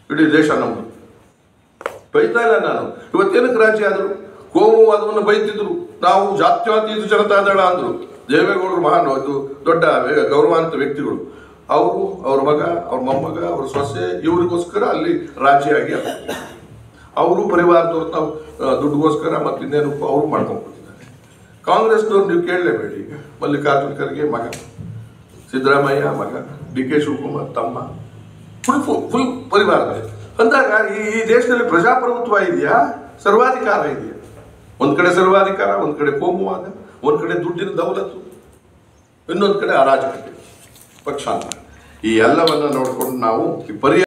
ಇಡೀ ದೇಶ ನಮ್ಮದು ಬೈತಾ ಇಲ್ಲ ನಾನು ಇವತ್ತೇನಕ್ಕೆ ರಾಜ್ಯ ಆದರು ಕೋಮುವಾದವನ್ನು ಬೈತಿದ್ರು ನಾವು ಜಾತ್ಯತೀತ ಜನತಾದಳ ಅಂದ್ರು ದೇವೇಗೌಡರು ಮಹಾನ್ ಇದು ದೊಡ್ಡ ವೇ- ಗೌರವಾನ್ವಿತ ವ್ಯಕ್ತಿಗಳು ಅವರು ಅವ್ರ ಮಗ ಅವ್ರ ಮೊಮ್ಮಗ ಅವ್ರ ಸೊಸೆ ಇವರಿಗೋಸ್ಕರ ಅಲ್ಲಿ ರಾಜ್ಯ ಆಗಿ ಆದ್ರು. ಅವರು ಪರಿವಾರದವ್ರು ನಾವು ಆ, ದುಡ್ಡುಗೋಸ್ಕರ ಮತ್ತು ಇನ್ನೇನು ಅವರು ಮಾಡ್ಕೊಂಡ್ಬಿಟ್ಟಿದ್ದಾರೆ ಕಾಂಗ್ರೆಸ್ನವ್ರು ನೀವು ಕೇಳಲೇಬೇಡಿ ಈಗ ಮಲ್ಲಿಕಾರ್ಜುನ್ ಖರ್ಗೆ ಮಗ ಸಿದ್ದರಾಮಯ್ಯ ಮಗ ಡಿ ಕೆ ಶಿವಕುಮಾರ್ ತಮ್ಮ ಫುಲ್ ಫುಲ್ ಪರಿವಾರ ಅಂದಾಗ ಈ ಈ ದೇಶದಲ್ಲಿ ಪ್ರಜಾಪ್ರಭುತ್ವ ಇದೆಯಾ ಸರ್ವಾಧಿಕಾರ ಇದೆಯಾ ಒಂದ್ ಕಡೆ ಸರ್ವಾಧಿಕಾರ ಒಂದ್ ಕಡೆ ಕೋಮುವಾದ ಒಂದ್ ಕಡೆ ದುಡ್ಡಿನ ದೌಲತ್ತು ಇನ್ನೊಂದ್ ಕಡೆ ಅರಾಜಕತೆ ಪಕ್ಷಾಂತರ ಈ ಎಲ್ಲವನ್ನ ನೋಡ್ಕೊಂಡು ನಾವು ಈ ಪರಿ